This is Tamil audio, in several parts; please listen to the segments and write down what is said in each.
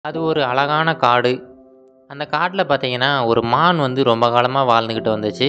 அது ஒரு அழகான காடு அந்த காட்டில் பார்த்தீங்கன்னா ஒரு மான் வந்து ரொம்ப காலமாக வாழ்ந்துக்கிட்டு வந்துச்சு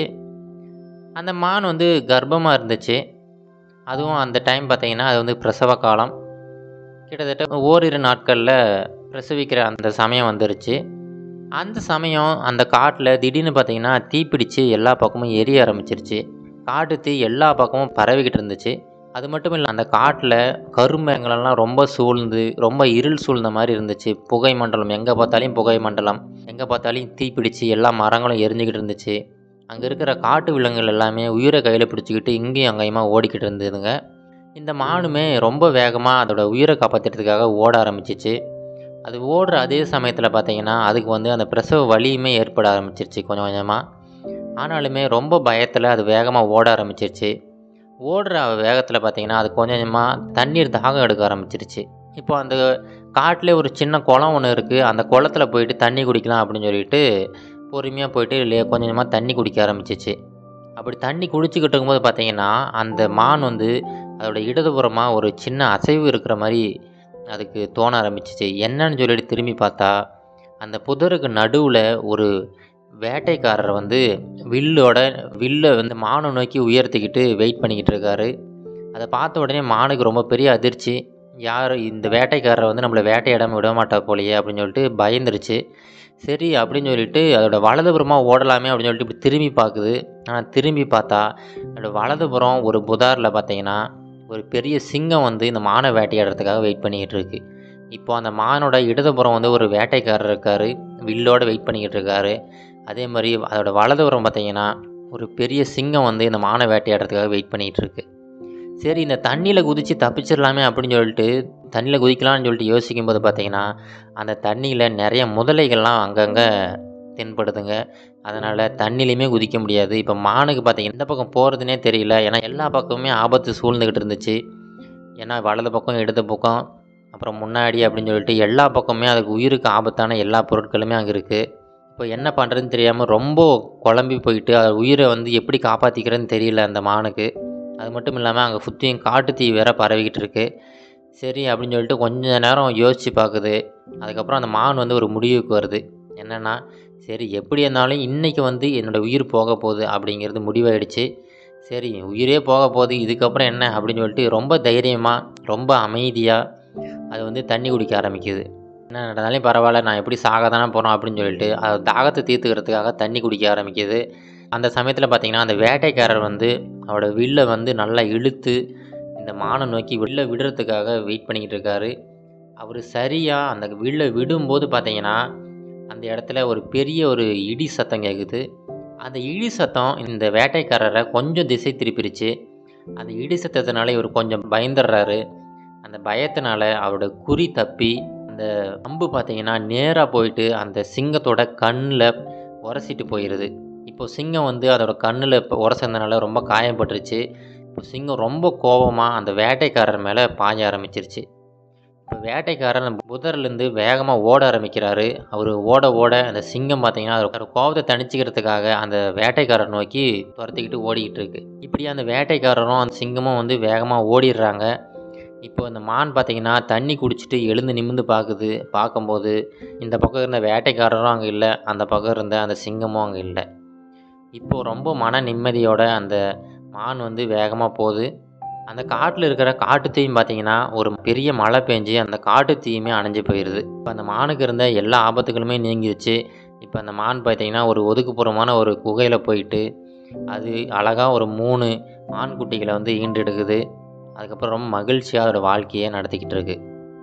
அந்த மான் வந்து கர்ப்பமாக இருந்துச்சு அதுவும் அந்த டைம் பார்த்தீங்கன்னா அது வந்து பிரசவ காலம் கிட்டத்தட்ட ஓரிரு நாட்களில் பிரசவிக்கிற அந்த சமயம் வந்துருச்சு அந்த சமயம் அந்த காட்டில் திடீர்னு பார்த்தீங்கன்னா தீப்பிடிச்சு எல்லா பக்கமும் எரிய ஆரம்பிச்சிருச்சு காட்டு தீ எல்லா பக்கமும் பரவிக்கிட்டு இருந்துச்சு அது மட்டும் இல்லை அந்த காட்டில் கருமரங்களெல்லாம் ரொம்ப சூழ்ந்து ரொம்ப இருள் சூழ்ந்த மாதிரி இருந்துச்சு புகை மண்டலம் எங்கே பார்த்தாலும் புகை மண்டலம் எங்கே பார்த்தாலும் தீப்பிடிச்சு எல்லா மரங்களும் எரிஞ்சுக்கிட்டு இருந்துச்சு அங்கே இருக்கிற காட்டு விலங்குகள் எல்லாமே உயிரை கையில் பிடிச்சிக்கிட்டு இங்கேயும் அங்கேயுமா ஓடிக்கிட்டு இருந்ததுங்க இந்த மானுமே ரொம்ப வேகமாக அதோட உயிரை காப்பாற்றுறதுக்காக ஓட ஆரம்பிச்சிச்சு அது ஓடுற அதே சமயத்தில் பார்த்தீங்கன்னா அதுக்கு வந்து அந்த பிரசவ வலியுமே ஏற்பட ஆரம்பிச்சிருச்சு கொஞ்சம் கொஞ்சமாக ஆனாலுமே ரொம்ப பயத்தில் அது வேகமாக ஓட ஆரம்பிச்சிருச்சு ஓடுற வேகத்தில் பார்த்தீங்கன்னா அது கொஞ்சம் கொஞ்சமாக தண்ணீர் தாகம் எடுக்க ஆரம்பிச்சிருச்சு இப்போ அந்த காட்டிலே ஒரு சின்ன குளம் ஒன்று இருக்குது அந்த குளத்துல போயிட்டு தண்ணி குடிக்கலாம் அப்படின்னு சொல்லிட்டு பொறுமையாக போயிட்டு இல்லையா கொஞ்சம் கொஞ்சமாக தண்ணி குடிக்க ஆரம்பிச்சிச்சு அப்படி தண்ணி குடிச்சிக்கிட்டு இருக்கும்போது பார்த்தீங்கன்னா அந்த மான் வந்து அதோட இடதுபுறமாக ஒரு சின்ன அசைவு இருக்கிற மாதிரி அதுக்கு தோண ஆரம்பிச்சிச்சு என்னன்னு சொல்லிட்டு திரும்பி பார்த்தா அந்த புதருக்கு நடுவில் ஒரு வேட்டைக்காரர் வந்து வில்லோட வில்லை வந்து மானை நோக்கி உயர்த்திக்கிட்டு வெயிட் பண்ணிக்கிட்டு இருக்காரு அதை பார்த்த உடனே மானுக்கு ரொம்ப பெரிய அதிர்ச்சி யார் இந்த வேட்டைக்காரரை வந்து நம்மளை வேட்டையிடாமல் விட மாட்டா போலையே அப்படின்னு சொல்லிட்டு பயந்துருச்சு சரி அப்படின்னு சொல்லிட்டு அதோட வலதுபுறமாக ஓடலாமே அப்படின்னு சொல்லிட்டு இப்படி திரும்பி பார்க்குது ஆனால் திரும்பி பார்த்தா அதோட வலதுபுறம் ஒரு புதாரில் பார்த்தீங்கன்னா ஒரு பெரிய சிங்கம் வந்து இந்த மானை வேட்டையாடுறதுக்காக வெயிட் பண்ணிக்கிட்டு இருக்கு இப்போ அந்த மானோட இடதுபுறம் வந்து ஒரு வேட்டைக்காரர் இருக்கார் வில்லோட வெயிட் பண்ணிக்கிட்டு இருக்காரு அதே மாதிரி அதோட வலதுபுறம் பார்த்தீங்கன்னா ஒரு பெரிய சிங்கம் வந்து இந்த மானை வேட்டையாடுறதுக்காக வெயிட் பண்ணிகிட்டு இருக்கு சரி இந்த தண்ணியில் குதித்து தப்பிச்சிடலாமே அப்படின்னு சொல்லிட்டு தண்ணியில் குதிக்கலாம்னு சொல்லிட்டு யோசிக்கும் போது பார்த்தீங்கன்னா அந்த தண்ணியில் நிறைய முதலைகள்லாம் அங்கங்கே தென்படுதுங்க அதனால் தண்ணிலையுமே குதிக்க முடியாது இப்போ மானுக்கு பார்த்தீங்கன்னா எந்த பக்கம் போகிறதுனே தெரியல ஏன்னா எல்லா பக்கமுமே ஆபத்து சூழ்ந்துக்கிட்டு இருந்துச்சு ஏன்னா வலது பக்கம் இடது பக்கம் அப்புறம் முன்னாடி அப்படின்னு சொல்லிட்டு எல்லா பக்கமுமே அதுக்கு உயிருக்கு ஆபத்தான எல்லா பொருட்களுமே அங்கே இருக்குது இப்போ என்ன பண்ணுறதுன்னு தெரியாமல் ரொம்ப குழம்பி போயிட்டு அது உயிரை வந்து எப்படி காப்பாற்றிக்கிறதுன்னு தெரியல அந்த மானுக்கு அது மட்டும் இல்லாமல் அங்கே சுற்றியும் காட்டு தீ வேற பரவிக்கிட்டு இருக்கு சரி அப்படின்னு சொல்லிட்டு கொஞ்ச நேரம் யோசித்து பார்க்குது அதுக்கப்புறம் அந்த மான் வந்து ஒரு முடிவுக்கு வருது என்னென்னா சரி எப்படி இருந்தாலும் இன்றைக்கி வந்து என்னோடய உயிர் போக போகுது அப்படிங்கிறது முடிவாயிடுச்சு சரி உயிரே போக போகுது இதுக்கப்புறம் என்ன அப்படின்னு சொல்லிட்டு ரொம்ப தைரியமாக ரொம்ப அமைதியாக அது வந்து தண்ணி குடிக்க ஆரம்பிக்குது என்ன நடந்தாலும் பரவாயில்ல நான் எப்படி சாக தானே போகிறோம் அப்படின்னு சொல்லிட்டு அது தாகத்தை தீர்த்துக்கிறதுக்காக தண்ணி குடிக்க ஆரம்பிக்குது அந்த சமயத்தில் பார்த்தீங்கன்னா அந்த வேட்டைக்காரர் வந்து அவரோட வில்லை வந்து நல்லா இழுத்து இந்த மானை நோக்கி வில்ல விடுறதுக்காக வெயிட் பண்ணிக்கிட்டு இருக்காரு அவர் சரியாக அந்த வில்லை விடும்போது பார்த்தீங்கன்னா அந்த இடத்துல ஒரு பெரிய ஒரு இடி சத்தம் கேட்குது அந்த இடி சத்தம் இந்த வேட்டைக்காரரை கொஞ்சம் திசை திருப்பிருச்சு அந்த இடி சத்தத்தினால இவர் கொஞ்சம் பயந்துடுறாரு அந்த பயத்தினால அவரோட குறி தப்பி அந்த அம்பு பார்த்தீங்கன்னா நேராக போயிட்டு அந்த சிங்கத்தோட கண்ணில் உரசிட்டு போயிடுது இப்போ சிங்கம் வந்து அதோட கண்ணில் இப்போ உரசந்தனால ரொம்ப காயப்பட்டுருச்சு இப்போ சிங்கம் ரொம்ப கோபமாக அந்த வேட்டைக்காரர் மேலே பாய ஆரம்பிச்சிருச்சு இப்போ வேட்டைக்காரர் அந்த புதர்லேருந்து வேகமாக ஓட ஆரம்பிக்கிறாரு அவர் ஓட ஓட அந்த சிங்கம் பார்த்தீங்கன்னா அதோட கோபத்தை தணிச்சிக்கிறதுக்காக அந்த வேட்டைக்காரர் நோக்கி துரத்திக்கிட்டு ஓடிக்கிட்டு இருக்கு இப்படி அந்த வேட்டைக்காரரும் அந்த சிங்கமும் வந்து வேகமாக ஓடிடுறாங்க இப்போ இந்த மான் பார்த்தீங்கன்னா தண்ணி குடிச்சிட்டு எழுந்து நிமிந்து பார்க்குது பார்க்கும்போது இந்த பக்கம் இருந்த வேட்டைக்காரரும் அங்கே இல்லை அந்த பக்கம் இருந்த அந்த சிங்கமும் அங்கே இல்லை இப்போது ரொம்ப மன நிம்மதியோட அந்த மான் வந்து வேகமாக போகுது அந்த காட்டில் இருக்கிற காட்டுத்தீயும் பார்த்தீங்கன்னா ஒரு பெரிய மழை பெஞ்சு அந்த காட்டு தீயுமே அணைஞ்சு போயிடுது இப்போ அந்த மானுக்கு இருந்த எல்லா ஆபத்துகளுமே நீங்கிடுச்சு இப்போ அந்த மான் பார்த்தீங்கன்னா ஒரு ஒதுக்குப்புறமான ஒரு குகையில் போயிட்டு அது அழகாக ஒரு மூணு மான் குட்டிகளை வந்து ஈண்டெடுக்குது அதுக்கப்புறம் ரொம்ப மகிழ்ச்சியாக அதோட வாழ்க்கையை நடத்திக்கிட்டு இருக்கு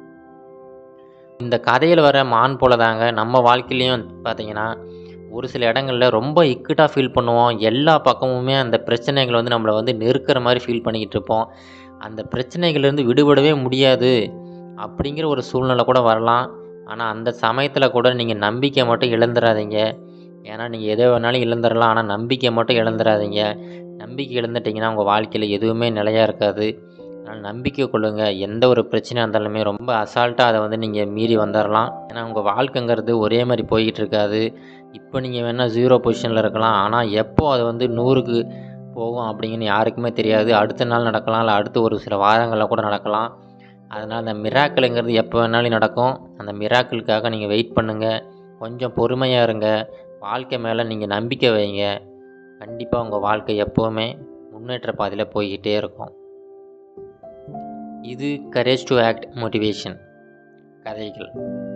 இந்த கதையில் வர மான் போல தாங்க நம்ம வாழ்க்கையிலையும் பார்த்தீங்கன்னா ஒரு சில இடங்களில் ரொம்ப இக்கட்டாக ஃபீல் பண்ணுவோம் எல்லா பக்கமுமே அந்த பிரச்சனைகள் வந்து நம்மளை வந்து நெருக்கிற மாதிரி ஃபீல் பண்ணிக்கிட்டு இருப்போம் அந்த பிரச்சனைகள்லேருந்து விடுபடவே முடியாது அப்படிங்கிற ஒரு சூழ்நிலை கூட வரலாம் ஆனால் அந்த சமயத்தில் கூட நீங்கள் நம்பிக்கை மட்டும் இழந்துடாதீங்க ஏன்னா நீங்கள் எதை வேணாலும் இழந்துடலாம் ஆனால் நம்பிக்கை மட்டும் இழந்துடாதீங்க நம்பிக்கை இழந்துட்டிங்கன்னா உங்கள் வாழ்க்கையில் எதுவுமே நிலையாக இருக்காது அதனால் நம்பிக்கை கொள்ளுங்கள் எந்த ஒரு பிரச்சனையாக இருந்தாலுமே ரொம்ப அசால்ட்டாக அதை வந்து நீங்கள் மீறி வந்துடலாம் ஏன்னா உங்கள் வாழ்க்கைங்கிறது ஒரே மாதிரி போய்கிட்டு இருக்காது இப்போ நீங்கள் வேணால் ஜீரோ பொசிஷனில் இருக்கலாம் ஆனால் எப்போ அது வந்து நூறுக்கு போகும் அப்படிங்கன்னு யாருக்குமே தெரியாது அடுத்த நாள் நடக்கலாம் இல்லை அடுத்த ஒரு சில வாரங்களில் கூட நடக்கலாம் அதனால் அந்த மிராக்கிளுங்கிறது எப்போ வேணாலும் நடக்கும் அந்த மிராக்கிளுக்காக நீங்கள் வெயிட் பண்ணுங்கள் கொஞ்சம் பொறுமையாக இருங்க வாழ்க்கை மேலே நீங்கள் நம்பிக்கை வைங்க கண்டிப்பாக உங்கள் வாழ்க்கை எப்போவுமே முன்னேற்ற பாதையில் போய்கிட்டே இருக்கும் இது கரேஜ் டு ஆக்ட் மோட்டிவேஷன் கதைகள்